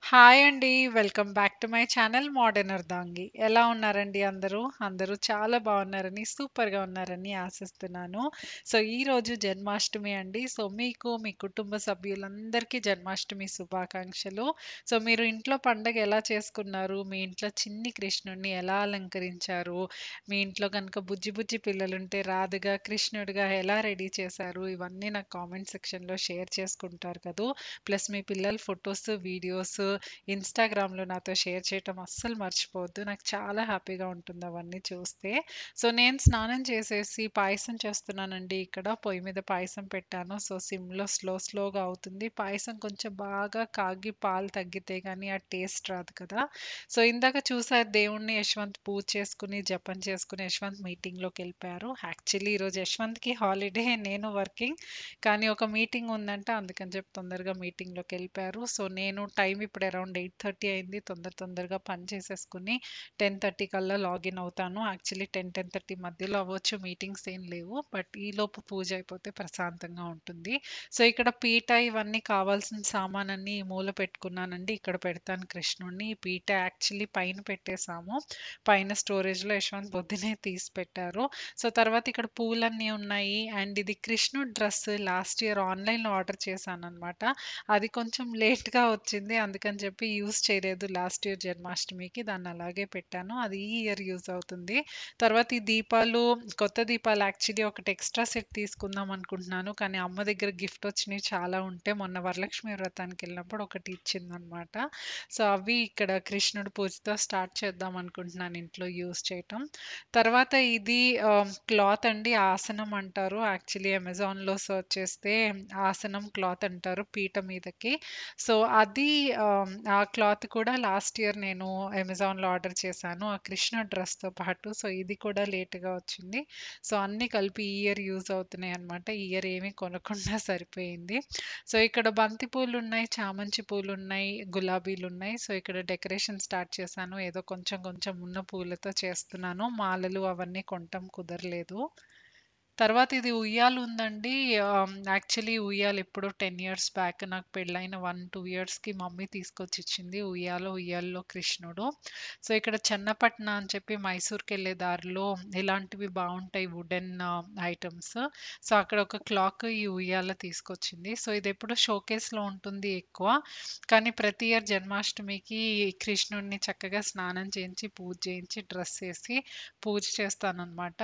Hi అండి. Welcome back to my channel modern అర్ధాంగి. ఎలా ఉన్నారండి అందరూ? అందరూ చాలా బావున్నారని, సూపర్‌గా ఉన్నారని ఆశిస్తున్నాను. సో, ఈరోజు జన్మాష్టమి అండి. సో, మీకు, మీ కుటుంబ సభ్యులందరికీ జన్మాష్టమి శుభాకాంక్షలు. సో, మీరు ఇంట్లో పండగ ఎలా చేసుకున్నారు? మీ ఇంట్లో చిన్ని కృష్ణుడిని ఎలా అలంకరించారు? మీ ఇంట్లో గనుక బుజ్జి బుజ్జి పిల్లలుంటే రాధగా, కృష్ణుడిగా ఎలా రెడీ చేశారు? ఇవన్నీ నాకు కామెంట్ సెక్షన్‌లో షేర్ చేసుకుంటారు కదూ! ప్లస్ మీ పిల్లల ఫోటోస్, వీడియోస్ ఇన్‌స్టాగ్రామ్‌లో నాతో షేర్ చేయటం అస్సలు మర్చిపోవద్దు. నాకు చాలా హ్యాపీగా ఉంటుంది అవన్నీ చూస్తే. సో, నేను స్నానం చేసేసి పాయసం చేస్తున్నానండి ఇక్కడ. పొయ్యి మీద పాయసం పెట్టాను. సో, సిమ్‌లో స్లో స్లోగా అవుతుంది. పాయసం కొంచెం బాగా కాగి పాలు తగ్గితే గానీ ఆ టేస్ట్ రాదు కదా! సో, ఇందాక చూసారు దేవుడిని యశ్వంత్ పూజ చేసుకొని, జపం చేసుకొని యశ్వంత్ మీటింగ్‌లోకెళ్ళిపోయారు. యాక్చువల్లీ ఈరోజు యశ్వంత్‌కి హాలిడే. నేను వర్కింగ్. కానీ ఒక మీటింగ్ ఉందంట. అందుకని చెప్పి తొందరగా మీటింగ్‌లోకెళ్ళిపోయారు. సో, నేను టైం ఇప్పుడు అరౌండ్ 8:30 అయింది. తొందర తొందరగా పని చేసేసుకొని 10:30 కల్లా లాగిన్ అవుతాను. యాక్చువల్లీ 10, 10:30 మధ్యలో అవ్వచ్చు. మీటింగ్స్ ఏం లేవు. బట్ ఈలోపు పూజ అయిపోతే ప్రశాంతంగా ఉంటుంది. సో, ఇక్కడ పీట ఇవన్నీ కావాల్సిన సామానన్నీ ఈ మూల పెట్టుకున్నానండి. ఇక్కడ పెడతాను కృష్ణుడిని. ఈ పీట యాక్చువల్లీ పైన పెట్టేసాము. పైన స్టోరేజ్‌లో యశ్వంత్ పొద్దున్నే తీసి పెట్టారు. సో, తర్వాత ఇక్కడ పూలన్నీ ఉన్నాయి. అండ్ ఇది కృష్ణుడి డ్రెస్ లాస్ట్ ఇయర్ ఆన్‌లైన్‌లో ఆర్డర్ చేశాననమాట. అది కొంచెం లేట్‌గా వచ్చింది. అందుకని చెప్పి యూజ్ చేయలేదు లాస్ట్ ఇయర్ జన్మాష్టమికి. దాన్ని అలాగే పెట్టాను. అది ఈ ఇయర్ యూజ్ అవుతుంది. తర్వాత ఈ దీపాలు కొత్త దీపాలు యాక్చువల్లీ ఒకటి ఎక్స్‌ట్రా సెట్ తీసుకుందాం అనుకుంటున్నాను. కానీ అమ్మ దగ్గర గిఫ్ట్ వచ్చినయి చాలా ఉంటే మొన్న వరలక్ష్మి వ్రతానికెళ్ళినప్పుడు ఒకటి ఇచ్చిందనమాట. సో, అవి ఇక్కడ కృష్ణుడి పూజతో స్టార్ట్ చేద్దాం అనుకుంటున్నాను ఇంట్లో యూజ్ చేయటం. తర్వాత ఇది ఆహ్, క్లాత్ అండి. ఆసనం అంటారు. యాక్చువల్లీ అమెజాన్‌లో సెర్చ్ చేస్తే ఆసనం క్లాత్ అంటారు పీట మీదకి. సో, అది ఆహ్, ఆ క్లాత్ కూడా లాస్ట్ ఇయర్ నేను అమెజాన్‌లో ఆర్డర్ చేశాను. ఆ కృష్ణుడి డ్రెస్‌తో పాటు. సో, ఇది కూడా లేట్‌గా వచ్చింది. సో, అన్నీ కలిపి ఈ ఇయర్ యూజ్ అవుతున్నాయన్నమాట. ఈ ఇయర్ ఏమీ కొనకుండా సరిపోయింది. సో, ఇక్కడ బంతి పూలున్నాయి, చామంతి పూలున్నాయి, గులాబీలున్నాయి. సో, ఇక్కడ డెకరేషన్ స్టార్ట్ చేశాను. ఏదో కొంచెం కొంచెం ఉన్న పూలతో చేస్తున్నాను. మాలలు అవన్నీ కొనటం కుదరలేదు. తర్వాత ఇది ఉయ్యాల ఉందండి. ఆహ్, యాక్చువల్లీ ఉయ్యాల ఎప్పుడో 10 ఇయర్స్ బ్యాక్ నాకు పెళ్ళైన 1, 2 ఇయర్స్‌కి మమ్మీ తీసుకొచ్చి ఇచ్చింది. ఉయ్యాల, ఉయ్యాలలో కృష్ణుడు. సో, ఇక్కడ చెన్నపట్న అని చెప్పి మైసూర్‌కెళ్ళే దారిలో ఇలాంటివి బావుంటాయి వుడెన్ ఐటెమ్స్. సో, అక్కడ ఒక క్లాక్ ఈ ఉయ్యాల తీసుకొచ్చింది. సో, ఇదెప్పుడూ షోకేస్‌లో ఉంటుంది ఎక్కువ. కానీ ప్రతి ఇయర్ జన్మాష్టమికి కృష్ణుడిని చక్కగా స్నానం చేయించి, పూజ చేయించి, డ్రెస్ ఏసి పూజ చేస్తాననమాట.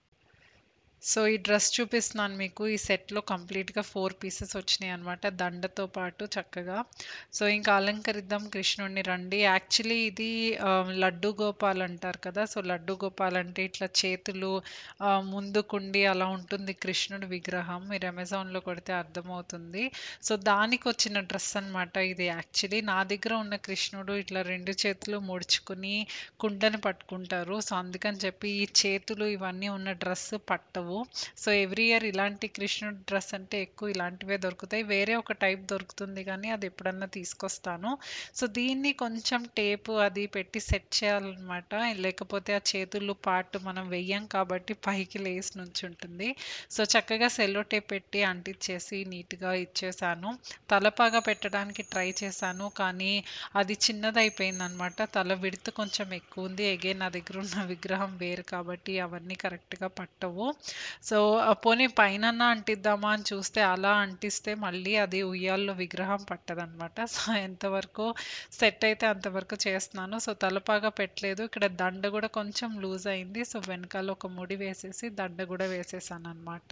సో, ఈ డ్రెస్ చూపిస్తున్నాను మీకు. ఈ సెట్‌లో కంప్లీట్‌గా 4 పీసెస్ వచ్చినాయన్నమాట. దండతో పాటు చక్కగా. సో, ఇంకా అలంకరిద్దాం కృష్ణుడిని రండి. యాక్చువల్లీ ఇది ఆహ్, లడ్డూ గోపాల్ అంటారు కదా! సో, లడ్డూ గోపాల్ అంటే ఇట్లా చేతులు ఆహ్, ముందుకుండి అలా ఉంటుంది కృష్ణుడి విగ్రహం. మీరు అమెజాన్‌లో కొడితే అర్థమవుతుంది. సో, దానికొచ్చిన డ్రెస్ అనమాట ఇది యాక్చువల్లీ. నా దగ్గర ఉన్న కృష్ణుడు ఇట్లా 2 చేతులు ముడుచుకొని కుండని పట్టుకుంటారు. సో, అందుకని చెప్పి ఈ చేతులు ఇవన్నీ ఉన్న డ్రెస్ పట్టవు. సో, ఎవ్రీ ఇయర్ ఇలాంటి కృష్ణుడి డ్రెస్ అంటే ఎక్కువ ఇలాంటివే దొరుకుతాయి. వేరే ఒక టైప్ దొరుకుతుంది గానీ అది ఎప్పుడన్నా తీసుకొస్తాను. సో, దీన్ని కొంచెం టేపు అది పెట్టి సెట్ చేయాలనమాట. లేకపోతే ఆ చేతులు పార్ట్ మనం వెయ్యం కాబట్టి పైకి లేసి నుంచుంటుంది. సో, చక్కగా సెల్లో టేప్ పెట్టి అంటించేసి నీట్‌గా ఇచ్చేసాను. తలపాగా పెట్టడానికి ట్రై చేశాను. కానీ అది చిన్నదయిపోయిందనమాట. తల విడ్త్ కొంచెం ఎక్కువుంది. అగైన్ నా దగ్గర ఉన్న విగ్రహం వేరు కాబట్టి అవన్నీ కరెక్ట్‌గా పట్టవు. సో, పోనీ పైనన్నా అంటిద్దామా అని చూస్తే అలా అంటిస్తే మళ్ళీ అది ఉయ్యాల్లో విగ్రహం పట్టదనమాట. సో, ఎంతవరకు సెట్ అయితే అంతవరకు చేస్తున్నాను. సో, తలపాగా పెట్టలేదు. ఇక్కడ దండ గూడా కొంచెం లూజ్ అయింది. సో, వెనకాల ఒక ముడి వేసేసి దండ గూడా వేసేసాననమాట.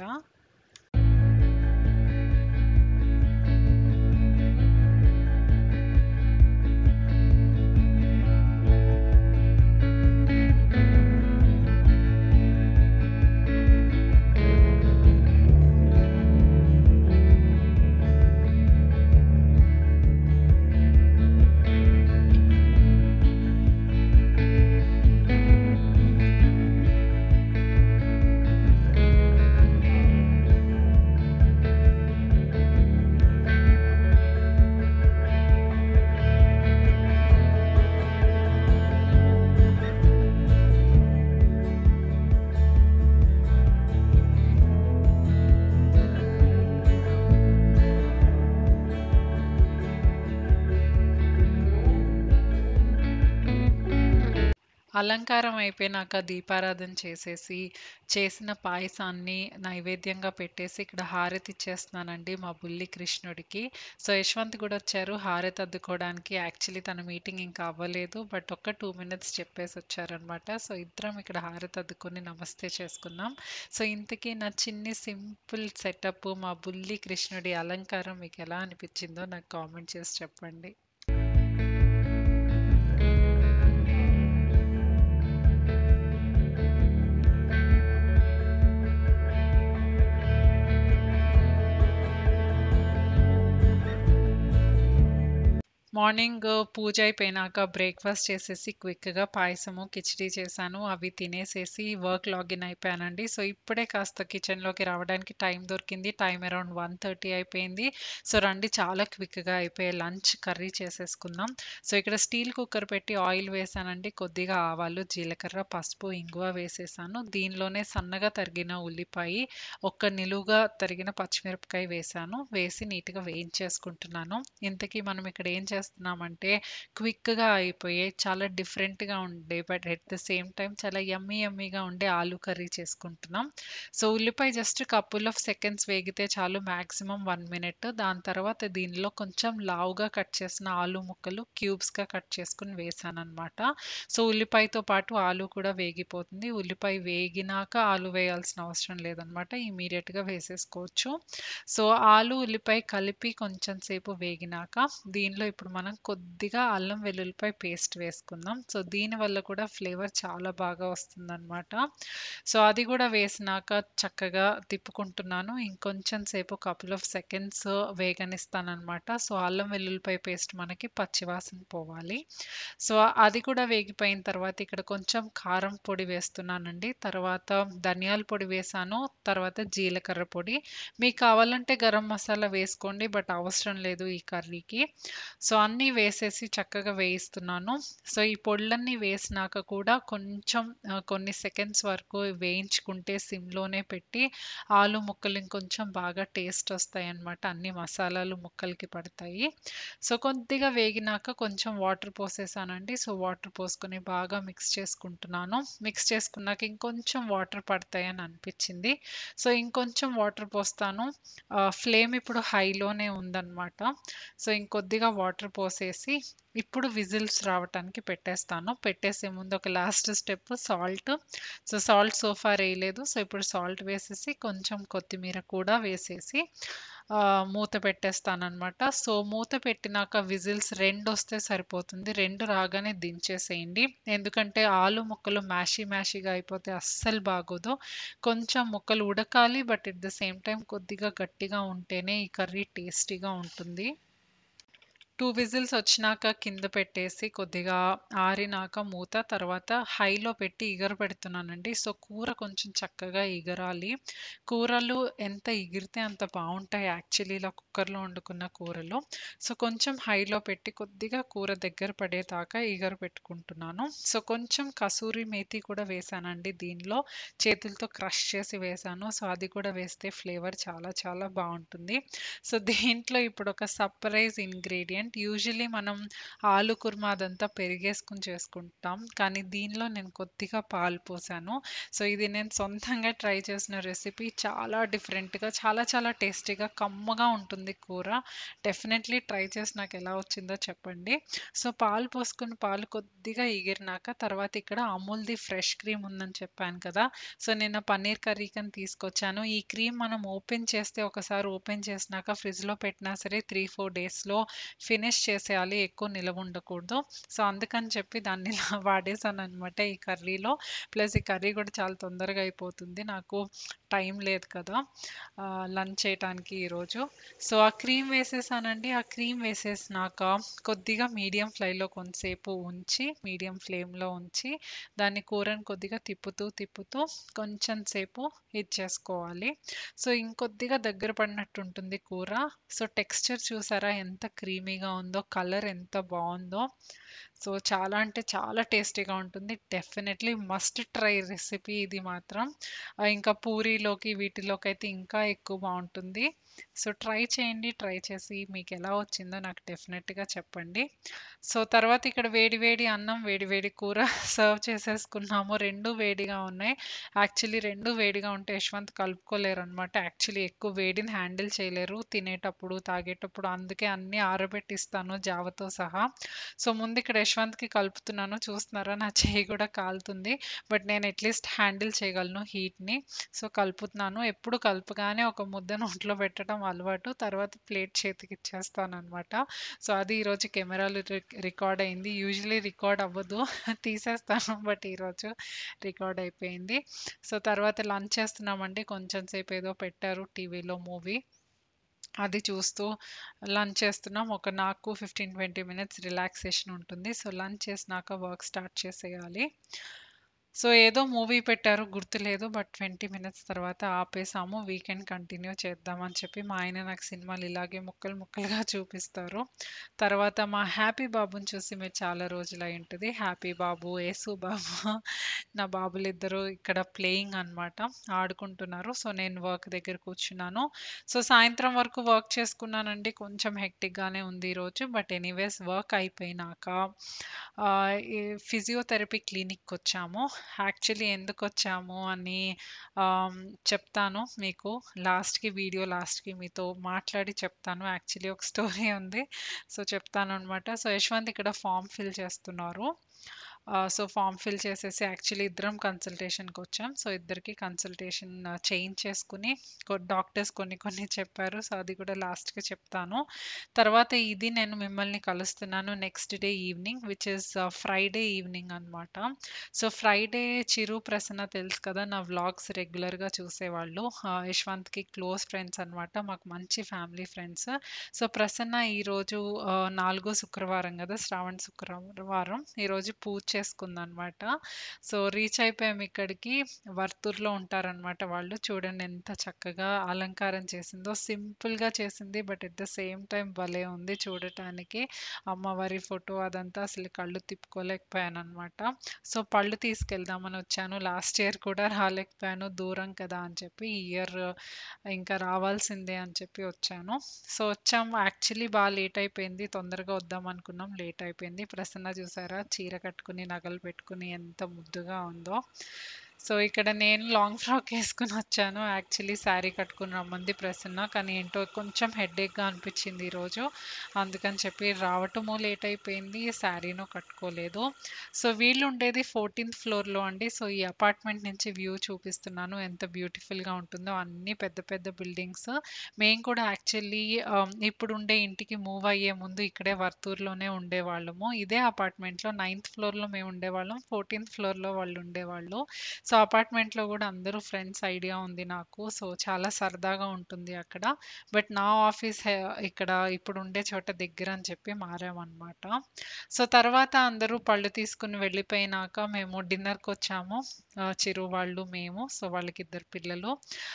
అలంకారం అయిపోయినాక దీపారాధన చేసేసి, చేసిన పాయసాన్ని నైవేద్యంగా పెట్టేసి ఇక్కడ హారతి ఇచ్చేస్తున్నానండి మా బుల్లి కృష్ణుడికి. సో, యశ్వంత్ కూడా వచ్చారు హారతి అద్దుకోవడానికి. యాక్చువల్లీ తన మీటింగ్ ఇంకా అవ్వలేదు. బట్ ఒక్క 2 మినిట్స్ చెప్పేసి వచ్చారనమాట. సో, ఇద్దరం ఇక్కడ హారతి అద్దుకొని నమస్తే చేసుకున్నాం. సో, ఇంతకీ నా చిన్ని సింపుల్ సెటప్ మా బుల్లి కృష్ణుడి అలంకారం మీకు ఎలా అనిపించిందో నాకు కామెంట్ చేసి చెప్పండి. మార్నింగ్ పూజ అయిపోయినాక బ్రేక్‌ఫాస్ట్ చేసేసి క్విక్‌గా పాయసము, కిచిడీ చేశాను. అవి తినేసేసి వర్క్ లాగిన్ అయిపోయానండి. సో, ఇప్పుడే కాస్త కిచెన్‌లోకి రావడానికి టైం దొరికింది. టైం అరౌండ్ 1:30 అయిపోయింది. సో, రండి చాలా క్విక్‌గా అయిపోయే లంచ్ కర్రీ చేసేసుకుందాం. సో, ఇక్కడ స్టీల్ కుక్కర్ పెట్టి ఆయిల్ వేశానండి. కొద్దిగా ఆవాలు, జీలకర్ర, పసుపు, ఇంగువ వేసేసాను. దీనిలోనే సన్నగా తరిగిన ఉల్లిపాయి, ఒక్క నిలువుగా తరిగిన పచ్చిమిరపకాయ వేశాను. వేసి నీట్‌గా వేయించేసుకుంటున్నాను. ఇంతకీ మనం ఇక్కడ ఏం చేస్తున్నామంటే క్విక్‌గా అయిపోయే చాలా డిఫరెంట్‌గా ఉండే but at the same time చాలా యమ్మీ యమ్మీగా ఉండే ఆలు కర్రీ చేసుకుంటున్నాం. సో, ఉల్లిపాయ జస్ట్ కపుల్ ఆఫ్ సెకండ్స్ వేగితే చాలు మాక్సిమం 1 మినిట్. దాని తర్వాత దీనిలో కొంచెం లావుగా కట్ చేసిన ఆలు ముక్కలు క్యూబ్స్‌గా కట్ చేసుకొని వేశాననమాట. సో, ఉల్లిపాయతో పాటు ఆలు కూడా వేగిపోతుంది. ఉల్లిపాయ వేగినాక ఆలు వేయాల్సిన అవసరం లేదనమాట. ఇమ్మీడియేట్‌గా వేసేసుకోవచ్చు. సో, ఆలు, ఉల్లిపాయ కలిపి కొంచెం సేపు వేగినాక దీనిలో ఇప్పుడు మనం కొద్దిగా అల్లం వెల్లుల్లిపాయ పేస్ట్ వేసుకుందాం. సో, దీనివల్ల కూడా ఫ్లేవర్ చాలా బాగా వస్తుందనమాట. సో, అది కూడా వేసినాక చక్కగా తిప్పుకుంటున్నాను. ఇంకొంచెం సేపు కపుల్ ఆఫ్ సెకండ్స్ వేగనిస్తాననమాట. సో, అల్లం వెల్లుల్లిపాయ పేస్ట్ మనకి పచ్చివాసన పోవాలి. సో, అది కూడా వేగిపోయిన తర్వాత ఇక్కడ కొంచెం కారం పొడి వేస్తున్నానండి. తర్వాత ధనియాల పొడి వేశాను. తర్వాత జీలకర్ర పొడి. మీకు కావాలంటే గరం మసాలా వేసుకోండి. బట్ అవసరం లేదు ఈ కర్రీకి. సో, అన్నీ వేసేసి చక్కగా వేయిస్తున్నాను. సో, ఈ పొడులన్నీ వేసినాక కూడా కొంచెం ఆహ్, కొన్ని సెకండ్స్ వరకు వేయించుకుంటే సిమ్‌లోనే పెట్టి ఆలు ముక్కలు ఇంకొంచెం బాగా టేస్ట్ వస్తాయన్నమాట. అన్ని మసాలాలు ముక్కలకి పడతాయి. సో, కొద్దిగా వేగినాక కొంచెం వాటర్ పోసేసానండి. సో, వాటర్ పోసుకొని బాగా మిక్స్ చేసుకుంటున్నాను. మిక్స్ చేసుకున్నాక ఇంకొంచెం వాటర్ పడతాయని అనిపించింది. సో, ఇంకొంచెం వాటర్ పోస్తాను. ఆహ్, ఫ్లేమ్ ఇప్పుడు హైలోనే ఉందనమాట. సో, ఇంకొద్దిగా వాటర్ పోసేసి ఇప్పుడు విజిల్స్ రావటానికి పెట్టేస్తాను. పెట్టేసే ముందు ఒక last step salt. So, salt so far ఎయలేదు. సో, ఇప్పుడు సాల్ట్ వేసేసి కొంచెం కొత్తిమీర కూడా వేసేసి ఆహ్, మూత పెట్టేస్తాననమాట. సో, మూత పెట్టినాక విజిల్స్ 2 వస్తే సరిపోతుంది. 2 రాగానే దించేసేయండి. ఎందుకంటే ఆలు ముక్కలు మ్యాషీ మ్యాషీగా అయిపోతే అస్సలు బాగోదు. కొంచెం ముక్కలు ఉడకాలి. But at the same time కొద్దిగా గట్టిగా ఉంటేనే ఈ కర్రీ టేస్టీగా ఉంటుంది. 2 విజిల్స్ వచ్చినాక కింద పెట్టేసి కొద్దిగా ఆరినాక మూత తర్వాత హైలో పెట్టి ఇగరపెడుతున్నానండి. సో, కూర కొంచెం చక్కగా ఇగరాలి. కూరలు ఎంత ఇగిరితే అంత బావుంటాయి యాక్చువల్లీ ఇలా కుక్కర్‌లో వండుకున్న కూరలు. సో, కొంచెం హైలో పెట్టి కొద్దిగా కూర దగ్గర పడేదాకా ఇగరపెట్టుకుంటున్నాను. సో, కొంచెం కసూరి మేతి కూడా వేశానండి దీనిలో. చేతులతో క్రష్ చేసి వేశాను. సో, అది కూడా వేస్తే ఫ్లేవర్ చాలా చాలా బావుంటుంది. సో, దీంట్లో ఇప్పుడు ఒక సర్ప్రైజ్ ఇంగ్రీడియెంట్ యూజువల్లీ మనం ఆలు కుర్మా అదంతా పెరిగేసుకొని చేసుకుంటాం. కానీ దీనిలో నేను కొద్దిగా పాలు పోసాను. సో, ఇది నేను సొంతంగా ట్రై చేసిన రెసిపీ. చాలా డిఫరెంట్‌గా చాలా చాలా టేస్టీగా కమ్మగా ఉంటుంది కూర. డెఫినెట్‌లీ ట్రై చేసి నాకు ఎలా వచ్చిందో చెప్పండి. సో, పాలు పోసుకొని పాలు కొద్దిగా ఇగిరినాక తర్వాత ఇక్కడ అమూల్‌ది ఫ్రెష్ క్రీమ్ ఉందని చెప్పాను కదా! సో, నిన్న పన్నీర్ కర్రీకని తీసుకొచ్చాను. ఈ క్రీమ్ మనం ఓపెన్ చేస్తే ఒకసారి ఓపెన్ చేసినాక ఫ్రిడ్జ్‌లో పెట్టినా సరే 3, 4 డేస్‌లో ఫినిష్ చేసేయాలి. ఎక్కువ నిలవ ఉండకూడదు. సో, అందుకని చెప్పి దాన్ని ఇలా వాడేసాననమాట ఈ కర్రీలో. ప్లస్ ఈ కర్రీ కూడా చాలా తొందరగా అయిపోతుంది. నాకు టైం లేదు కదా! ఆహ్, లంచ్ చేయటానికి ఈరోజు. సో, ఆ క్రీమ్ వేసేసానండి. ఆ క్రీమ్ వేసేసినాక కొద్దిగా మీడియం ఫ్లేమ్‌లో కొంతసేపు ఉంచి మీడియం ఫ్లేమ్‌లో ఉంచి దాన్ని కూరని కొద్దిగా తిప్పుతూ తిప్పుతూ కొంచెం సేపు ఇది చేసుకోవాలి. సో, ఇంకొద్దిగా దగ్గర పడినట్టు ఉంటుంది కూర. సో, టెక్స్చర్ చూసారా ఎంత క్రీమీగా ఉందో, కలర్ ఎంత బావుందో. సో, చాలా అంటే చాలా టేస్టీగా ఉంటుంది. డెఫినెట్‌లీ మస్ట్ ట్రై రెసిపీ ఇది మాత్రం. ఆహ్, ఇంకా పూరీలోకి వీటిలోకైతే ఇంకా ఎక్కువ బావుంటుంది. సో ట్రై చేయండి ట్రై చేసి మీకు ఎలా వచ్చిందో నాకు డెఫినెట్గా చెప్పండి సో తర్వాత ఇక్కడ వేడి వేడి అన్నం వేడి వేడి కూర సర్వ్ చేసేసుకున్నాము రెండు వేడిగా ఉన్నాయి యాక్చువల్లీ రెండు వేడిగా ఉంటే యశ్వంత్ కలుపుకోలేరు అనమాట యాక్చువల్లీ ఎక్కువ వేడిని హ్యాండిల్ చేయలేరు తినేటప్పుడు తాగేటప్పుడు అందుకే అన్నీ ఆరబెట్టిస్తాను జావతో సహా సో ముందు ఇక్కడ యశ్వంత్కి కలుపుతున్నాను చూస్తున్నారా నా చేయి కూడా కాలుతుంది బట్ నేను అట్లీస్ట్ హ్యాండిల్ చేయగలను హీట్ని సో కలుపుతున్నాను ఎప్పుడు కలుపుగానే ఒక ముద్ద నోట్లో పెట్టడం అలవాటు తర్వాత ప్లేట్ చేతికి ఇచ్చేస్తాను అనమాట సో అది ఈరోజు కెమెరాలు రికార్డ్ అయింది యూజువలీ రికార్డ్ అవ్వదు తీసేస్తాను బట్ ఈరోజు రికార్డ్ అయిపోయింది సో తర్వాత లంచ్ చేస్తున్నామండి కొంచెం సేపు ఏదో పెట్టారు టీవీలో మూవీ అది చూస్తూ లంచ్ చేస్తున్నాం ఒక నాకు ఫిఫ్టీన్ ట్వంటీ మినిట్స్ రిలాక్సేషన్ ఉంటుంది సో లంచ్ చేసినాక వర్క్ స్టార్ట్ చేసేయాలి సో ఏదో మూవీ పెట్టారు గుర్తులేదు బట్ ట్వంటీ మినిట్స్ తర్వాత ఆపేసాము వీకెండ్ కంటిన్యూ చేద్దామని చెప్పి మా ఆయన నాకు సినిమాలు ఇలాగే ముక్కలు ముక్కలుగా చూపిస్తారు తర్వాత మా హ్యాపీ బాబుని చూసి మీరు చాలా రోజులు అయి ఉంటుంది హ్యాపీ బాబు యేసు బాబు నా బాబులు ఇద్దరు ఇక్కడ ప్లేయింగ్ అనమాట ఆడుకుంటున్నారు సో నేను వర్క్ దగ్గర కూర్చున్నాను సో సాయంత్రం వరకు వర్క్ చేసుకున్నానండి కొంచెం హెక్టిక్గానే ఉంది ఈరోజు బట్ ఎనీవేస్ వర్క్ అయిపోయినాక ఫిజియోథెరపీ క్లినిక్కి వచ్చాము యాక్చువల్లీ ఎందుకు వచ్చాము అని చెప్తాను మీకు లాస్ట్కి వీడియో లాస్ట్కి మీతో మాట్లాడి చెప్తాను యాక్చువల్లీ ఒక స్టోరీ ఉంది సో చెప్తాను అనమాట సో యశ్వంత్ ఇక్కడ ఫామ్ ఫిల్ చేస్తున్నారు సో ఫామ్ ఫిల్ చేసేసి యాక్చువల్లీ ఇద్దరం కన్సల్టేషన్కి వచ్చాం సో ఇద్దరికి కన్సల్టేషన్ చేయించేసుకుని డాక్టర్స్ కొన్ని కొన్ని చెప్పారు సో అది కూడా లాస్ట్గా చెప్తాను తర్వాత ఇది నేను మిమ్మల్ని కలుస్తున్నాను next day evening which is Friday evening అనమాట సో ఫ్రైడే చిరు ప్రసన్న తెలుసు కదా నా వ్లాగ్స్ రెగ్యులర్గా చూసేవాళ్ళు యశ్వంత్కి క్లోజ్ ఫ్రెండ్స్ అనమాట మాకు మంచి ఫ్యామిలీ ఫ్రెండ్స్ సో ప్రసన్న ఈరోజు నాలుగో శుక్రవారం కదా శ్రావణ శుక్రవారం ఈరోజు పూజ చేసుకుందనమాట సో రీచ్ అయిపోయాం ఇక్కడికి వర్తూర్లో ఉంటారనమాట వాళ్ళు చూడండి ఎంత చక్కగా అలంకారం చేసిందో సింపుల్గా చేసింది but at the same time భలే ఉంది చూడటానికి అమ్మవారి ఫోటో అదంతా అసలు కళ్ళు తిప్పుకోలేకపోయాను అనమాట సో పళ్ళు తీసుకెళ్దామని వచ్చాను లాస్ట్ ఇయర్ కూడా రాలేకపోయాను దూరం కదా అని చెప్పి ఈ ఇయర్ ఇంకా రావాల్సిందే అని చెప్పి వచ్చాను సో వచ్చాము యాక్చువల్లీ బాగా లేట్ అయిపోయింది తొందరగా వద్దాం అనుకున్నాం లేట్ అయిపోయింది ప్రసన్న చూసారా చీర కట్టుకుని నగలు పెట్టుకుని ఎంత ముద్దుగా ఉందో సో ఇక్కడ నేను లాంగ్ ఫ్రాక్ వేసుకుని వచ్చాను యాక్చువల్లీ శారీ కట్టుకుని రమ్మంది ప్రసన్న కానీ ఏంటో కొంచెం హెడేక్గా అనిపించింది ఈరోజు అందుకని చెప్పి రావటము లేట్ అయిపోయింది శారీను కట్టుకోలేదు సో వీళ్ళు ఉండేది ఫోర్టీన్త్ ఫ్లోర్లో అండి సో ఈ అపార్ట్మెంట్ నుంచి వ్యూ చూపిస్తున్నాను ఎంత బ్యూటిఫుల్గా ఉంటుందో అన్ని పెద్ద పెద్ద బిల్డింగ్స్ మేము కూడా యాక్చువల్లీ ఇప్పుడు ఉండే ఇంటికి మూవ్ అయ్యే ముందు ఇక్కడే వర్తూరులోనే ఉండేవాళ్ళము ఇదే అపార్ట్మెంట్లో నైన్త్ ఫ్లోర్లో మేము ఉండేవాళ్ళం ఫోర్టీన్త్ ఫ్లోర్లో వాళ్ళు ఉండేవాళ్ళు సో అపార్ట్మెంట్లో కూడా అందరూ ఫ్రెండ్స్ ఐడియా ఉంది నాకు సో చాలా సరదాగా ఉంటుంది అక్కడ బట్ నా ఆఫీస్ ఇక్కడ ఇప్పుడు ఉండే చోట దగ్గర అని చెప్పి మారామన్నమాట సో తర్వాత అందరూ పళ్ళు తీసుకుని వెళ్ళిపోయినాక మేము డిన్నర్కి వచ్చాము చిరు వాళ్ళు మేము సో వాళ్ళకి ఇద్దరు పిల్లలు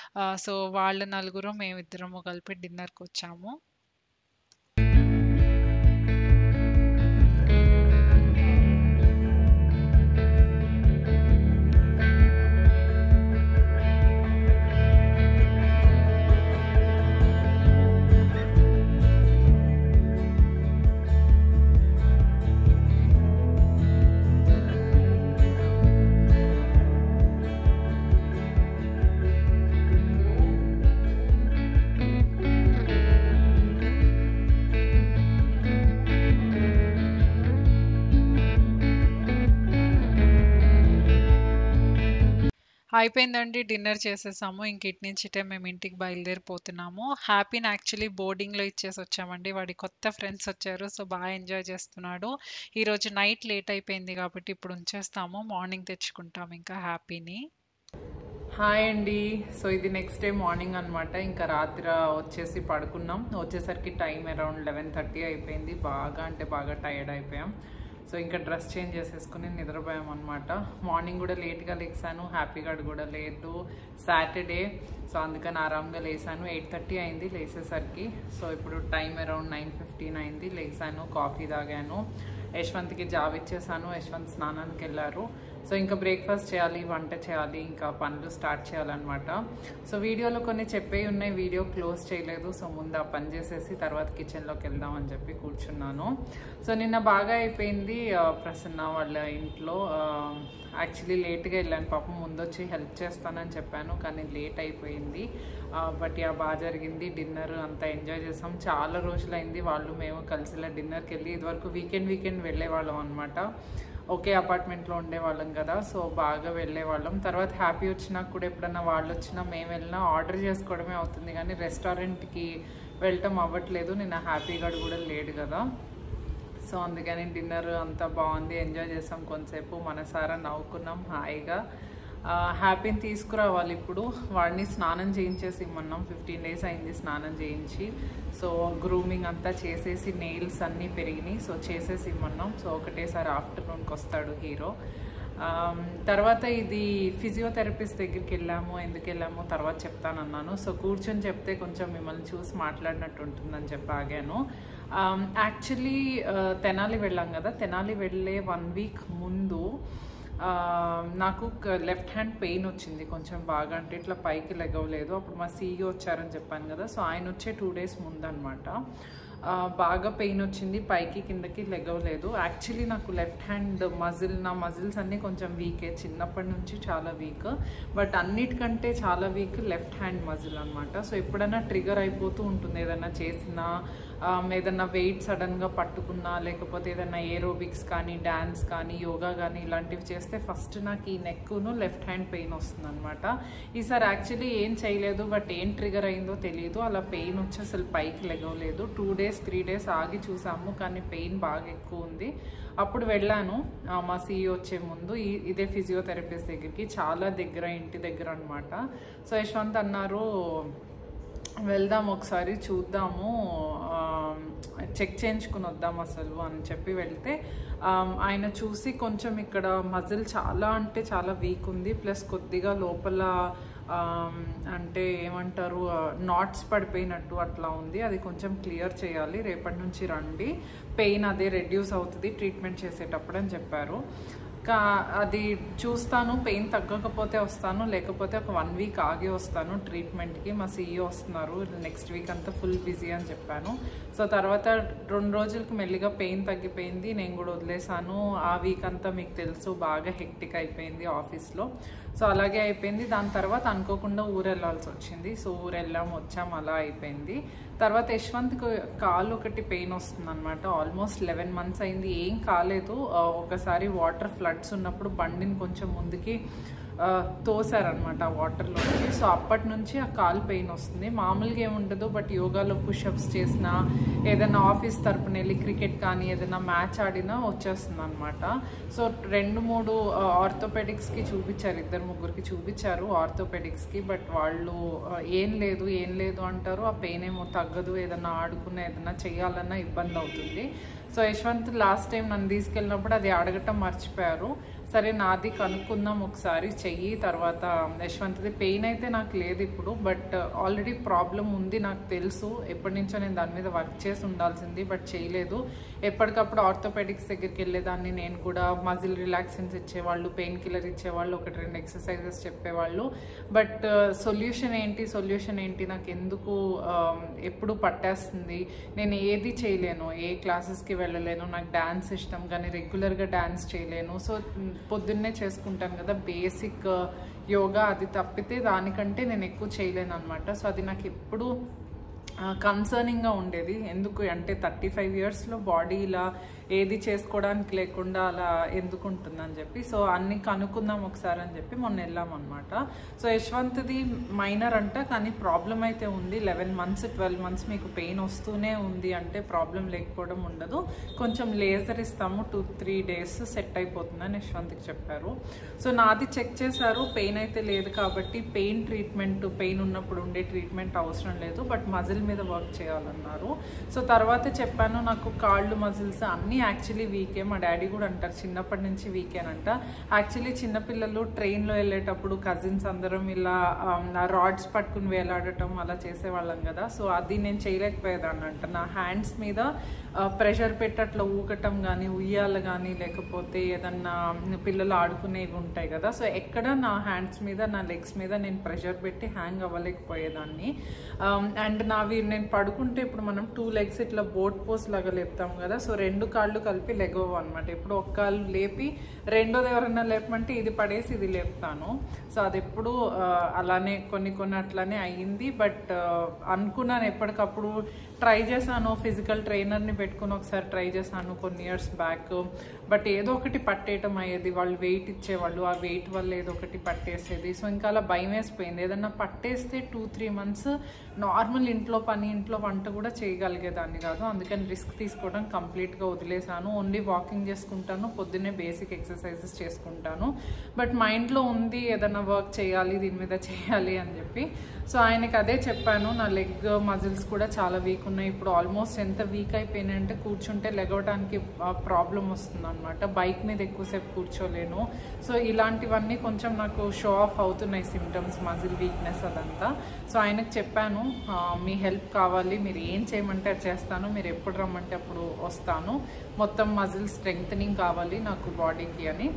సో వాళ్ళ నలుగురు మేమిద్దరము కలిపి డిన్నర్కి వచ్చాము అయిపోయిందండి డిన్నర్ చేసేసాము ఇంక ఇటు నుంచి ఇటే మేము ఇంటికి బయలుదేరిపోతున్నాము హ్యాపీని యాక్చువల్లీ బోర్డింగ్లో ఇచ్చేసి వచ్చామండి వాడి కొత్త ఫ్రెండ్స్ వచ్చారు సో బాగా ఎంజాయ్ చేస్తున్నాడు ఈరోజు నైట్ లేట్ అయిపోయింది కాబట్టి ఇప్పుడు ఉంచేస్తాము మార్నింగ్ తెచ్చుకుంటాం ఇంకా హ్యాపీని హాయ్ అండి సో ఇది నెక్స్ట్ డే మార్నింగ్ అనమాట ఇంకా రాత్రి వచ్చేసి పడుకున్నాం వచ్చేసరికి టైం అరౌండ్ లెవెన్ థర్టీ అయిపోయింది బాగా అంటే బాగా టైర్డ్ అయిపోయాం సో ఇంకా డ్రెస్ చేంజ్ చేసేసుకుని నిద్రపోయాం అనమాట మార్నింగ్ కూడా లేట్గా లేసాను హ్యాపీగా కూడా లేదు సాటర్డే సో అందుకని ఆరామ్గా లేసాను ఎయిట్ థర్టీ అయింది లేసేసరికి సో ఇప్పుడు టైం అరౌండ్ నైన్ ఫిఫ్టీన్ అయింది లేసాను కాఫీ తాగాను యశ్వంత్కి జాబ్ ఇచ్చేసాను యశ్వంత్ స్నానానికి వెళ్ళారు సో ఇంకా బ్రేక్ఫాస్ట్ చేయాలి వంట చేయాలి ఇంకా పనులు స్టార్ట్ చేయాలన్నమాట సో వీడియోలో కొన్ని చెప్పే ఉన్నాయి వీడియో క్లోజ్ చేయలేదు సో ముందు ఆ పని చేసేసి తర్వాత కిచెన్లోకి వెళ్దాం అని చెప్పి కూర్చున్నాను సో నిన్న బాగా అయిపోయింది ఆ, ప్రసన్న వాళ్ళ ఇంట్లో యాక్చువల్లీ లేట్గా వెళ్ళాను పాపం ముందు వచ్చి హెల్ప్ చేస్తానని చెప్పాను కానీ లేట్ అయిపోయింది బట్ యా బాగా జరిగింది డిన్నర్ అంతా ఎంజాయ్ చేసాం చాలా రోజులైంది వాళ్ళు మేము కలిసి ఇలా డిన్నర్కి వెళ్ళి ఇదివరకు వీకెండ్ వీకెండ్ వెళ్ళేవాళ్ళం అనమాట ఒకే అపార్ట్మెంట్లో ఉండేవాళ్ళం కదా సో బాగా వెళ్ళేవాళ్ళం తర్వాత హ్యాపీ వచ్చినా కూడా ఎప్పుడన్నా వాళ్ళు వచ్చినా మేము వెళ్ళినా ఆర్డర్ చేసుకోవడమే అవుతుంది కానీ రెస్టారెంట్కి వెళ్ళటం అవ్వట్లేదు నిన్న హ్యాపీ గడు కూడా లేడు కదా సో అందుకని డిన్నర్ అంతా బాగుంది ఎంజాయ్ చేసాం కొంతసేపు మనసారా నవ్వుకున్నాం హాయిగా ఆ, హ్యాపీని తీసుకురావాలి ఇప్పుడు వాడిని స్నానం చేయించేసి ఇమ్మన్నాం ఫిఫ్టీన్ డేస్ అయింది స్నానం చేయించి సో గ్రూమింగ్ అంతా చేసేసి నెయిల్స్ అన్నీ పెరిగినాయి సో చేసేసి ఇమ్మన్నాం సో ఒకటేసారి ఆఫ్టర్నూన్కి వస్తాడు హీరో ఆమ్, తర్వాత ఇది ఫిజియోథెరపిస్ట్ దగ్గరికి వెళ్ళాము ఎందుకు వెళ్ళాము తర్వాత చెప్తానన్నాను సో కూర్చొని చెప్తే కొంచెం మిమ్మల్ని చూసి మాట్లాడినట్టు ఉంటుందని చెప్పి ఆగాను యాక్చువల్లీ తెనాలి వెళ్ళాం కదా తెనాలి వెళ్ళే వన్ వీక్ ముందు ఆ, నాకు లెఫ్ట్ హ్యాండ్ పెయిన్ వచ్చింది కొంచెం బాగా అంటే ఇట్లా పైకి లెగవలేదు అప్పుడు మా సీఈఓ వచ్చారని చెప్పాను కదా సో ఆయన వచ్చే టూ డేస్ ముందనమాట ఆ, బాగా పెయిన్ వచ్చింది పైకి కిందకి లెగవలేదు యాక్చువల్లీ నాకు లెఫ్ట్ హ్యాండ్ మజిల్ నా మజిల్స్ అన్నీ కొంచెం వీకే చిన్నప్పటి నుంచి చాలా వీక్ బట్ అన్నిటికంటే చాలా వీక్ లెఫ్ట్ హ్యాండ్ మజిల్ అనమాట సో ఎప్పుడైనా ట్రిగర్ అయిపోతూ ఉంటుంది ఏదైనా చేసినా ఆమ్, ఏదన్నా వెయిట్ సడన్గా పట్టుకున్నా లేకపోతే ఏదైనా ఏరోబిక్స్ కానీ డ్యాన్స్ కానీ యోగా కానీ ఇలాంటివి చేస్తే ఫస్ట్ నాకు ఈ నెక్కును లెఫ్ట్ హ్యాండ్ పెయిన్ వస్తుంది అనమాట ఈసారి యాక్చువల్లీ ఏం చేయలేదు బట్ ఏం ట్రిగర్ అయిందో తెలియదు అలా పెయిన్ వచ్చి అసలు పైకి లెగవలేదు టూ డేస్ త్రీ డేస్ ఆగి చూసాము కానీ పెయిన్ బాగా ఎక్కువ ఉంది అప్పుడు వెళ్ళాను ఆ, మా సీఈ వచ్చే ముందు ఈ ఇదే ఫిజియోథెరపిస్ట్ దగ్గరికి చాలా దగ్గర ఇంటి దగ్గర అనమాట సో యశ్వంత్ అన్నారు వెళ్దాం ఒకసారి చూద్దాము చెక్ చేయించుకుని వద్దాం అసలు అని చెప్పి వెళ్తే ఆమ్, ఆయన చూసి కొంచెం ఇక్కడ మజిల్ చాలా అంటే చాలా వీక్ ఉంది ప్లస్ కొద్దిగా లోపల ఆమ్, అంటే ఏమంటారు నాట్స్ పడిపోయినట్టు అట్లా ఉంది అది కొంచెం క్లియర్ చేయాలి రేపటి నుంచి రండి పెయిన్ అదే రెడ్యూస్ అవుతుంది ట్రీట్మెంట్ చేసేటప్పుడు అని చెప్పారు కా అది చూస్తాను పెయిన్ తగ్గకపోతే వస్తాను లేకపోతే ఒక వన్ వీక్ ఆగి వస్తాను ట్రీట్మెంట్కి మా సీఈఓ వస్తున్నారు నెక్స్ట్ వీక్ అంతా ఫుల్ బిజీ అని చెప్పాను సో తర్వాత రెండు రోజులకు మెల్లిగా పెయిన్ తగ్గిపోయింది నేను కూడా వదిలేసాను ఆ వీక్ అంతా మీకు తెలుసు బాగా హెక్టిక్ అయిపోయింది ఆఫీస్లో సో అలాగే అయిపోయింది దాని తర్వాత అనుకోకుండా ఊరు వెళ్ళాల్సి వచ్చింది సో ఊరు వెళ్ళాం వచ్చాం అలా అయిపోయింది తర్వాత యశ్వంత్కి కాలు ఒకటి పెయిన్ వస్తుంది అనమాట ఆల్మోస్ట్ లెవెన్ మంత్స్ అయింది ఏం కాలేదు ఆ, ఒకసారి వాటర్ ఫ్లడ్స్ ఉన్నప్పుడు బండిని కొంచెం ముందుకి ఆ, తోసారనమాట ఆ వాటర్లోకి సో అప్పటి నుంచి ఆ కాలు పెయిన్ వస్తుంది మామూలుగా ఏముండదు బట్ యోగాలో పుషప్స్ చేసినా ఏదైనా ఆఫీస్ తరపున వెళ్ళి క్రికెట్ కానీ ఏదైనా మ్యాచ్ ఆడినా వచ్చేస్తుంది అనమాట సో రెండు మూడు ఆర్థోపెడిక్స్కి చూపించారు ఇద్దరు ముగ్గురికి చూపించారు ఆర్థోపెడిక్స్కి బట్ వాళ్ళు ఆ, ఏం లేదు ఏం లేదు అంటారు ఆ పెయిన్ ఏమో తగ్గదు ఏదైనా ఆడుకున్నా ఏదైనా చేయాలన్నా ఇబ్బంది అవుతుంది సో యశ్వంత్ లాస్ట్ టైం నన్ను తీసుకెళ్ళినప్పుడు అది అడగటం మర్చిపోయారు సరే నాది కనుక్కుందాం ఒకసారి చెయ్యి తర్వాత యశ్వంత్ది పెయిన్ అయితే నాకు లేదు ఇప్పుడు బట్ ఆల్రెడీ ప్రాబ్లం ఉంది నాకు తెలుసు ఎప్పటి నుంచో నేను దాని మీద వర్క్ చేసి ఉండాల్సింది బట్ చేయలేదు ఎప్పటికప్పుడు ఆర్థోపెడిక్స్ దగ్గరికి వెళ్ళేదాన్ని నేను కూడా మజిల్ రిలాక్సెన్స్ ఇచ్చేవాళ్ళు పెయిన్ కిల్లర్ ఇచ్చేవాళ్ళు ఒకటి రెండు ఎక్సర్సైజెస్ చెప్పేవాళ్ళు బట్ సొల్యూషన్ ఏంటి సొల్యూషన్ ఏంటి నాకు ఎందుకు ఆ, ఎప్పుడు పట్టేస్తుంది నేను ఏది చేయలేను ఏ క్లాసెస్కి వెళ్ళలేను నాకు డ్యాన్స్ ఇష్టం కానీ రెగ్యులర్గా డ్యాన్స్ చేయలేను సో మ్, పొద్దున్నే చేసుకుంటాను కదా బేసిక్ యోగా అది తప్పితే దానికంటే నేను ఎక్కువ చేయలేను అనమాట సో అది నాకు ఎప్పుడు కన్సర్నింగ్గా ఉండేది ఎందుకు అంటే థర్టీ ఫైవ్ ఇయర్స్లో బాడీ ఇలా ఏది చేసుకోవడానికి లేకుండా అలా ఎందుకు ఉంటుందని చెప్పి సో అన్ని కనుక్కుందాం ఒకసారి అని చెప్పి మొన్న వెళ్ళాం అనమాట సో యశ్వంత్ది మైనర్ అంట కానీ ప్రాబ్లం అయితే ఉంది లెవెన్ మంత్స్ ట్వెల్వ్ మంత్స్ మీకు పెయిన్ వస్తూనే ఉంది అంటే ప్రాబ్లం లేకపోవడం ఉండదు కొంచెం లేజర్ ఇస్తాము టూ త్రీ డేస్ సెట్ అయిపోతుందని యశ్వంత్కి చెప్పారు సో నాది చెక్ చేశారు పెయిన్ అయితే లేదు కాబట్టి పెయిన్ ట్రీట్మెంట్ పెయిన్ ఉన్నప్పుడు ఉండే ట్రీట్మెంట్ అవసరం లేదు బట్ మజిల్ మీద వర్క్ చేయాలన్నారు సో తర్వాత చెప్పాను నాకు కాళ్ళు మజిల్స్ అన్నీ యాక్చువల్లీ వీకే మా డాడీ కూడా అంటారు చిన్నప్పటి నుంచి వీకేనంట యాక్చువల్లీ చిన్నపిల్లలు ట్రైన్లో వెళ్ళేటప్పుడు కజిన్స్ అందరం ఇలా రాడ్స్ పట్టుకుని వేలాడటం అలా చేసేవాళ్ళం కదా సో అది నేను చేయలేకపోయేదాన్ని అంట నా హ్యాండ్స్ మీద ప్రెషర్ పెట్టి అట్లా ఊగటం కానీ ఉయ్యాలు కానీ లేకపోతే ఏదన్నా పిల్లలు ఆడుకునేవి ఉంటాయి కదా సో ఎక్కడ నా హ్యాండ్స్ మీద నా లెగ్స్ మీద నేను ప్రెషర్ పెట్టి హ్యాంగ్ అవ్వలేకపోయేదాన్ని అండ్ నావి నేను పడుకుంటే ఇప్పుడు మనం టూ లెగ్స్ ఇట్లా బోట్ పోస్ లాగా లేపుతాం కదా సో రెండు కాళ్ళు కలిపి లెగవు అనమాట ఇప్పుడు ఒక కాళ్ళు లేపి రెండోది ఎవరైనా లేపమంటే ఇది పడేసి ఇది లేపుతాను సో అది ఎప్పుడు ఆ, అలానే కొన్ని కొన్ని అట్లానే అయ్యింది బట్ అనుకున్నాను ఎప్పటికప్పుడు ట్రై చేశాను ఫిజికల్ ట్రైనర్ని పెట్టుకుని ఒకసారి ట్రై చేశాను కొన్ని ఇయర్స్ బ్యాక్ బట్ ఏదో ఒకటి పట్టేయటం అయ్యేది వాళ్ళు వెయిట్ ఇచ్చేవాళ్ళు ఆ వెయిట్ వల్ల ఏదో ఒకటి పట్టేసేది సో ఇంకా అలా భయం వేసిపోయింది ఏదన్నా పట్టేస్తే టూ త్రీ మంత్స్ నార్మల్ ఇంట్లో పని ఇంట్లో వంట కూడా చేయగలిగేదాన్ని కాదు అందుకని రిస్క్ తీసుకోవడం కంప్లీట్గా వదిలేశాను ఓన్లీ వాకింగ్ చేసుకుంటాను పొద్దున్నే బేసిక్ ఎక్సర్సైజెస్ చేసుకుంటాను బట్ మైండ్లో ఉంది ఏదైనా వర్క్ చేయాలి దీని మీద చేయాలి అని చెప్పి సో ఆయనకి అదే చెప్పాను నా లెగ్ మజిల్స్ కూడా చాలా వీక్ ఉన్నాయి ఇప్పుడు ఆల్మోస్ట్ ఎంత వీక్ అయిపోయినాయి అంటే కూర్చుంటే లెగవడానికి ప్రాబ్లం వస్తుంది అనమాట బైక్ మీద ఎక్కువసేపు కూర్చోలేను సో ఇలాంటివన్నీ కొంచెం నాకు షో ఆఫ్ అవుతున్నాయి సిమ్టమ్స్ మజిల్ వీక్నెస్ అదంతా సో ఆయనకు చెప్పాను "ఆ, మీ హెల్ప్ కావాలి మీరు ఏం చేయమంటే అది చేస్తాను మీరు ఎప్పుడు రమ్మంటే అప్పుడు వస్తాను మొత్తం మజిల్ స్ట్రెంగ్తనింగ్ కావాలి నాకు బాడీకి అని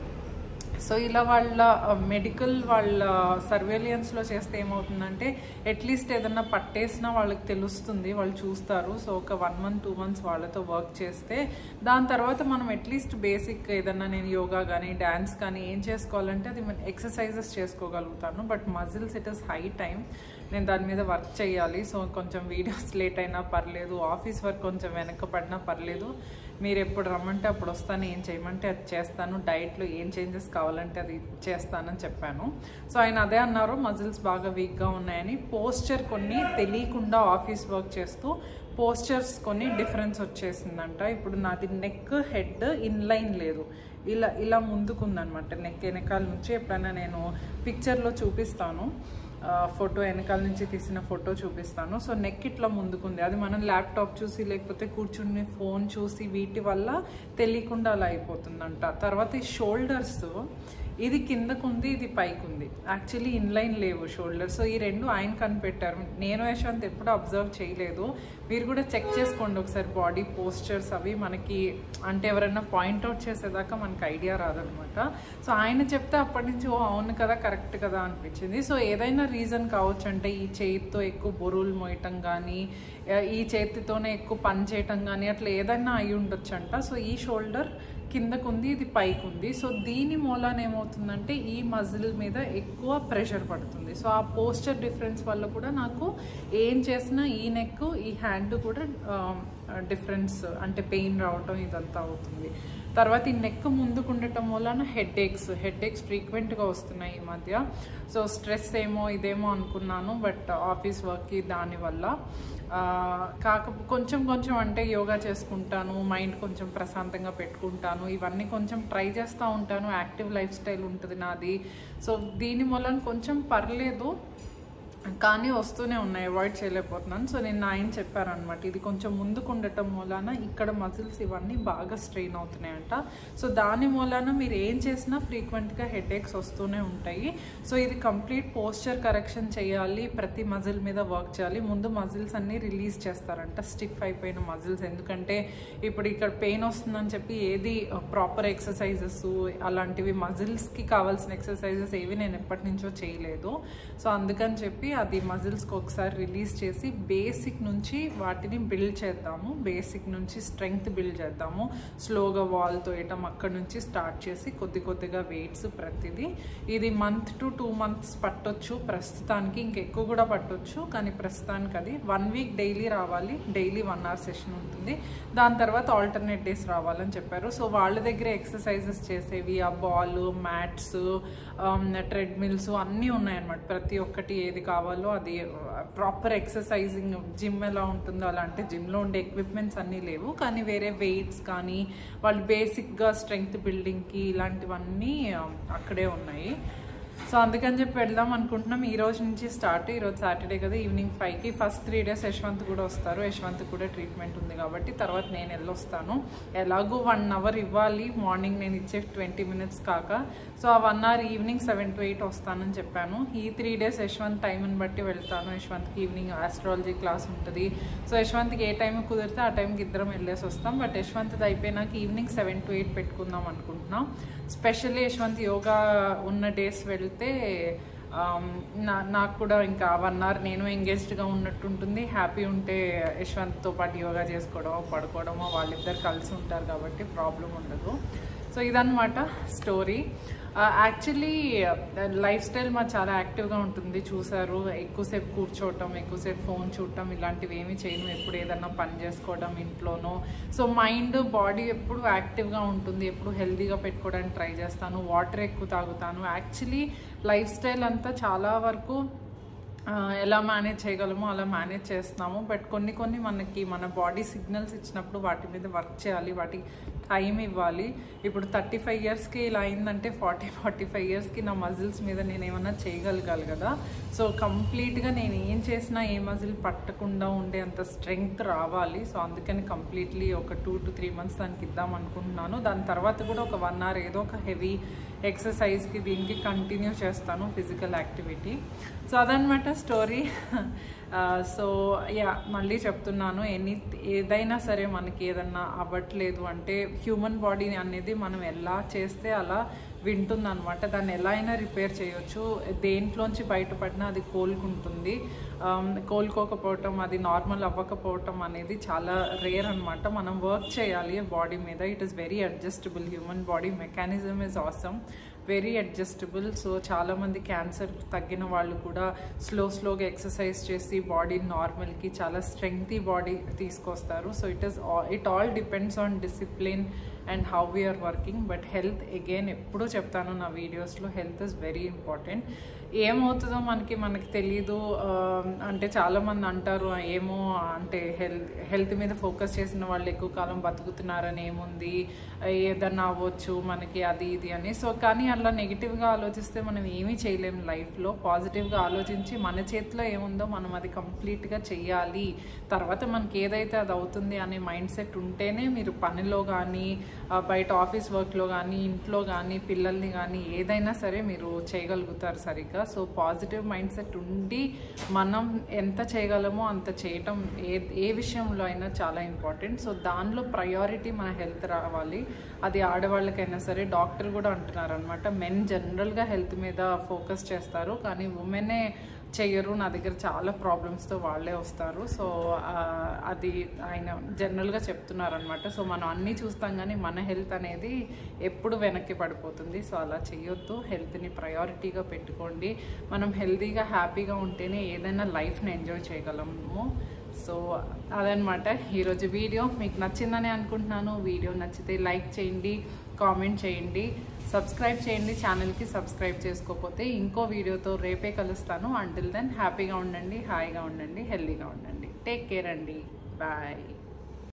సో ఇలా వాళ్ళ మెడికల్ వాళ్ళ సర్వేలియన్స్లో చేస్తే ఏమవుతుందంటే అట్లీస్ట్ ఏదన్నా పట్టేసినా వాళ్ళకి తెలుస్తుంది వాళ్ళు చూస్తారు సో ఒక వన్ మంత్ టూ మంత్స్ వాళ్ళతో వర్క్ చేస్తే దాని తర్వాత మనం అట్లీస్ట్ బేసిక్ ఏదన్నా నేను యోగా కానీ డ్యాన్స్ కానీ ఏం చేసుకోవాలంటే అది ఎక్సర్సైజెస్ చేసుకోగలుగుతాను but muscles it is high time నేను దాని మీద వర్క్ చేయాలి సో కొంచెం వీడియోస్ లేట్ అయినా పర్లేదు ఆఫీస్ వర్క్ కొంచెం వెనకపడినా పర్లేదు మీరు ఎప్పుడు రమ్మంటే అప్పుడు వస్తాను ఏం చేయమంటే అది చేస్తాను డైట్లో ఏం చేంజెస్ కావాలంటే అది చేస్తానని చెప్పాను సో ఆయన అదే అన్నారు మజిల్స్ బాగా వీక్గా ఉన్నాయని పోస్చర్ కొన్ని తెలియకుండా ఆఫీస్ వర్క్ చేస్తూ పోస్చర్స్ కొన్ని డిఫరెన్స్ వచ్చేసిందంట ఇప్పుడు నాది నెక్ హెడ్ ఇన్లైన్ లేదు ఇలా ఇలా ముందుకుందనమాట నెక్ వెనకాల నుంచి ఎప్పుడైనా నేను పిక్చర్లో చూపిస్తాను ఆ, ఫోటో వెనకాల నుంచి తీసిన ఫోటో చూపిస్తాను సో నెక్ ఇట్లా ముందుకుంది అది మనం ల్యాప్టాప్ చూసి లేకపోతే కూర్చుని ఫోన్ చూసి వీటి వల్ల తెలియకుండా అలా అయిపోతుందంట తర్వాత ఈ షోల్డర్స్ ఇది కిందకు ఉంది ఇది పైకి ఉంది యాక్చువల్లీ ఇన్లైన్ లేవు షోల్డర్ సో ఈ రెండు ఆయన కనిపెట్టారు నేను యశాంత్ ఎప్పుడు అబ్జర్వ్ చేయలేదు మీరు కూడా చెక్ చేసుకోండి ఒకసారి బాడీ పోస్చర్స్ అవి మనకి అంటే ఎవరైనా పాయింట్అవుట్ చేసేదాకా మనకి ఐడియా రాదనమాట సో ఆయన చెప్తే అప్పటి నుంచి ఓ అవును కదా కరెక్ట్ కదా అనిపించింది సో ఏదైనా రీజన్ కావచ్చు అంటే ఈ చేతితో ఎక్కువ బొరువులు మోయటం కానీ ఈ చేతితోనే ఎక్కువ పని చేయటం కానీ అట్లా ఏదైనా అయి ఉండొచ్చు అంట సో ఈ షోల్డర్ కిందకు ఉంది ఇది పైకి ఉంది సో దీని మూలాన ఏమవుతుందంటే ఈ మజిల్ మీద ఎక్కువ ప్రెషర్ పడుతుంది సో ఆ పోస్చర్ డిఫరెన్స్ వల్ల కూడా నాకు ఏం చేసినా ఈ నెక్ ఈ హ్యాండ్ కూడా డిఫరెన్స్ అంటే పెయిన్ రావటం ఇదంతా అవుతుంది తర్వాత ఈ నెక్ ముందుకు ఉండటం వలన హెడ్ ఏక్స్ హెడ్ ఏక్స్ ఫ్రీక్వెంట్గా వస్తున్నాయి ఈ మధ్య సో స్ట్రెస్ ఏమో ఇదేమో అనుకున్నాను బట్ ఆఫీస్ వర్క్కి దానివల్ల ఆ, కాక కొంచెం కొంచెం అంటే యోగా చేసుకుంటాను మైండ్ కొంచెం ప్రశాంతంగా పెట్టుకుంటాను ఇవన్నీ కొంచెం ట్రై చేస్తూ ఉంటాను యాక్టివ్ లైఫ్ స్టైల్ ఉంటుంది నాది సో దీని వలన కొంచెం పర్లేదు కానీ వస్తూనే ఉన్నాయి అవాయిడ్ చేయలేకపోతున్నాను సో నేను ఆయన చెప్పారనమాట ఇది కొంచెం ముందుకు ఉండటం మూలాన ఇక్కడ మజిల్స్ ఇవన్నీ బాగా స్ట్రెయిన్ అవుతున్నాయంట సో దాని మూలాన మీరు ఏం చేసినా ఫ్రీక్వెంట్గా హెడ్ ఏక్స్ వస్తూనే ఉంటాయి సో ఇది కంప్లీట్ పోస్చర్ కరెక్షన్ చేయాలి ప్రతి మజిల్ మీద వర్క్ చేయాలి ముందు మజిల్స్ అన్నీ రిలీజ్ చేస్తారంట స్టిఫ్ అయిపోయిన మజిల్స్ ఎందుకంటే ఇప్పుడు ఇక్కడ పెయిన్ వస్తుందని చెప్పి ఏది ప్రాపర్ ఎక్సర్సైజెస్ అలాంటివి మజిల్స్కి కావాల్సిన ఎక్సర్సైజెస్ ఏవి నేను ఎప్పటి నుంచో చేయలేదు సో అందుకని చెప్పి అది మజిల్స్కి ఒకసారి రిలీజ్ చేసి బేసిక్ నుంచి వాటిని బిల్డ్ చేద్దాము బేసిక్ నుంచి స్ట్రెంగ్త్ బిల్డ్ చేద్దాము స్లోగా వాల్ తోయటం అక్కడ నుంచి స్టార్ట్ చేసి కొద్ది కొద్దిగా వెయిట్స్ ప్రతిదీ ఇది మంత్ టు టూ మంత్స్ పట్టొచ్చు ప్రస్తుతానికి ఇంకెక్కువ కూడా పట్టొచ్చు కానీ ప్రస్తుతానికి అది వన్ వీక్ డైలీ రావాలి డైలీ వన్ అవర్ సెషన్ ఉంటుంది దాని తర్వాత ఆల్టర్నేట్ డేస్ రావాలని చెప్పారు సో వాళ్ళ దగ్గర ఎక్సర్సైజెస్ చేసేవి ఆ బాల్ మ్యాట్స్ ట్రెడ్మిల్స్ అన్నీ ఉన్నాయన్నమాట ప్రతి ఒక్కటి ఏది కావాలో అది ప్రాపర్ ఎక్సర్సైజింగ్ జిమ్ ఎలా ఉంటుందో అలా అంటే జిమ్లో ఉండే ఎక్విప్మెంట్స్ అన్నీ లేవు కానీ వేరే వెయిట్స్ కానీ వాళ్ళు బేసిక్గా స్ట్రెంగ్త్ బిల్డింగ్కి ఇలాంటివన్నీ ఆ, అక్కడే ఉన్నాయి సో అందుకని చెప్పి వెళ్దాం అనుకుంటున్నాం ఈ రోజు నుంచి స్టార్ట్ ఈ రోజు సాటర్డే కదా ఈవినింగ్ ఫైవ్కి ఫస్ట్ త్రీ డేస్ యశ్వంత్ కూడా వస్తారు యశ్వంత్ కూడా ట్రీట్మెంట్ ఉంది కాబట్టి తర్వాత నేను వెళ్ళొస్తాను ఎలాగో వన్ అవర్ ఇవ్వాలి మార్నింగ్ నేను ఇచ్చే ట్వంటీ మినిట్స్ కాక సో ఆ one hour evening seven to eight వస్తానని చెప్పాను ఈ త్రీ డేస్ యశ్వంత్ టైంని బట్టి వెళ్తాను యశ్వంత్కి ఈవినింగ్ ఆస్ట్రాలజీ క్లాస్ ఉంటుంది సో యశ్వంత్కి ఏ టైం కుదిరితే ఆ టైంకి ఇద్దరం వెళ్ళేసి వస్తాం బట్ యశ్వంత్ది అయిపోయినాక ఈవినింగ్ సెవెన్ టు ఎయిట్ పెట్టుకుందాం అనుకుంటున్నాం స్పెషల్లీ యశ్వంత్ యోగా ఉన్న డేస్ వెళ్తే ఆమ్, నా నాకు కూడా ఇంకా వన్ అవర్ నేను ఎంగేజ్డ్గా ఉన్నట్టు ఉంటుంది హ్యాపీ ఉంటే యశ్వంత్తో పాటు యోగా చేసుకోవడమో పడుకోవడమో వాళ్ళిద్దరు కలిసి ఉంటారు కాబట్టి ప్రాబ్లం ఉండదు సో ఇదన్నమాట స్టోరీ యాక్చువల్లీ లైఫ్ స్టైల్ మా చాలా యాక్టివ్గా ఉంటుంది చూసారు ఎక్కువసేపు కూర్చోవటం ఎక్కువసేపు ఫోన్ చూడటం ఇలాంటివి ఏమీ చేయను ఎప్పుడు ఏదన్నా పని చేసుకోవడం ఇంట్లోనో సో మైండ్ బాడీ ఎప్పుడు యాక్టివ్గా ఉంటుంది ఎప్పుడు హెల్తీగా పెట్టుకోవడానికి ట్రై చేస్తాను వాటర్ ఎక్కువ తాగుతాను యాక్చువల్లీ లైఫ్ స్టైల్ అంతా చాలా వరకు ఆ, ఎలా మేనేజ్ చేయగలమో అలా మేనేజ్ చేస్తున్నాము బట్ కొన్ని కొన్ని మనకి మన బాడీ సిగ్నల్స్ ఇచ్చినప్పుడు వాటి మీద వర్క్ చేయాలి వాటికి టైం ఇవ్వాలి ఇప్పుడు థర్టీ ఫైవ్ ఇయర్స్కి ఇలా అయిందంటే ఫార్టీ ఫార్టీ ఫైవ్ ఇయర్స్కి నా మజిల్స్ మీద నేను ఏమన్నా చేయగలగాలి కదా సో కంప్లీట్గా నేను ఏం చేసినా ఏ మజిల్ పట్టకుండా ఉండే అంత స్ట్రెంగ్త్ రావాలి సో అందుకని కంప్లీట్లీ ఒక టూ టు త్రీ మంత్స్ దానికి ఇద్దాం అనుకుంటున్నాను దాని తర్వాత కూడా ఒక వన్ అవర్ ఏదో ఒక హెవీ ఎక్సర్సైజ్కి దీనికి కంటిన్యూ చేస్తాను ఫిజికల్ యాక్టివిటీ సో అదనమాట స్టోరీ సో యా మళ్ళీ చెప్తున్నాను ఎనీ ఏదైనా సరే మనకి ఏదన్నా అవ్వట్లేదు అంటే హ్యూమన్ బాడీ అనేది మనం ఎలా చేస్తే అలా వింటుంది అనమాట దాన్ని ఎలా అయినా రిపేర్ చేయొచ్చు దేంట్లోంచి బయటపడినా అది కోలుకుంటుంది ఆమ్, కోలుకోకపోవటం అది నార్మల్ అవ్వకపోవటం అనేది చాలా రేర్ అనమాట మనం వర్క్ చేయాలి బాడీ మీద it is very adjustable human body mechanism is awesome very adjustable so చాలామంది క్యాన్సర్ తగ్గిన వాళ్ళు కూడా స్లో స్లోగా ఎక్సర్సైజ్ చేసి బాడీ నార్మల్కి చాలా స్ట్రెంగ్తీ బాడీ తీసుకొస్తారు so it is it all depends on discipline and how we are working but health again ఎప్పుడూ చెప్తాను నా వీడియోస్లో హెల్త్ ఇస్ వెరీ ఇంపార్టెంట్ ఏమవుతుందో మనకి మనకి తెలీదు ఆ, అంటే చాలామంది అంటారు "ఆ, ఏమో అంటే హెల్త్ హెల్త్ మీద ఫోకస్ చేసిన వాళ్ళు ఎక్కువ కాలం బతుకుతున్నారని ఏముంది ఏదన్నా అవ్వచ్చు మనకి అది ఇది అని సో కానీ అలా నెగిటివ్గా ఆలోచిస్తే మనం ఏమీ చేయలేం లైఫ్లో పాజిటివ్గా ఆలోచించి మన చేతిలో ఏముందో మనం అది కంప్లీట్గా చెయ్యాలి తర్వాత మనకి ఏదైతే అది అవుతుంది అనే మైండ్ సెట్ ఉంటేనే మీరు పనిలో కానీ ఆ, బయట ఆఫీస్ వర్క్లో కానీ ఇంట్లో కానీ పిల్లల్ని కానీ ఏదైనా సరే మీరు చేయగలుగుతారు సరిగ్గా సో పాజిటివ్ మైండ్ సెట్ ఉండి మనం ఎంత చేయగలమో అంత చేయటం ఏ ఏ విషయంలో అయినా చాలా ఇంపార్టెంట్ సో దానిలో ప్రయారిటీ మన హెల్త్ రావాలి అది ఆడవాళ్ళకైనా సరే డాక్టర్ కూడా అంటున్నారు అనమాట మెన్ జనరల్గా హెల్త్ మీద ఫోకస్ చేస్తారు కానీ ఉమెనే చెయ్యరు నా దగ్గర చాలా ప్రాబ్లమ్స్తో వాళ్ళే వస్తారు సో ఆ, అది ఆయన జనరల్గా చెప్తున్నారు అనమాట సో మనం అన్నీ చూస్తాం కానీ మన హెల్త్ అనేది ఎప్పుడు వెనక్కి పడిపోతుంది సో అలా చేయొద్దు హెల్త్ని ప్రయారిటీగా పెట్టుకోండి మనం హెల్తీగా హ్యాపీగా ఉంటేనే ఏదైనా లైఫ్ని ఎంజాయ్ చేయగలము సో అదనమాట ఈరోజు వీడియో మీకు నచ్చిందని అనుకుంటున్నాను వీడియో నచ్చితే లైక్ చేయండి కామెంట్ చేయండి సబ్స్క్రైబ్ చేయండి ఛానల్కి సబ్స్క్రైబ్ చేసుకోకపోతే ఇంకో వీడియోతో రేపే కలుస్తాను అంటిల్ దెన్ హ్యాపీగా ఉండండి హాయిగా ఉండండి హెల్దీగా ఉండండి టేక్ కేర్ అండి బాయ్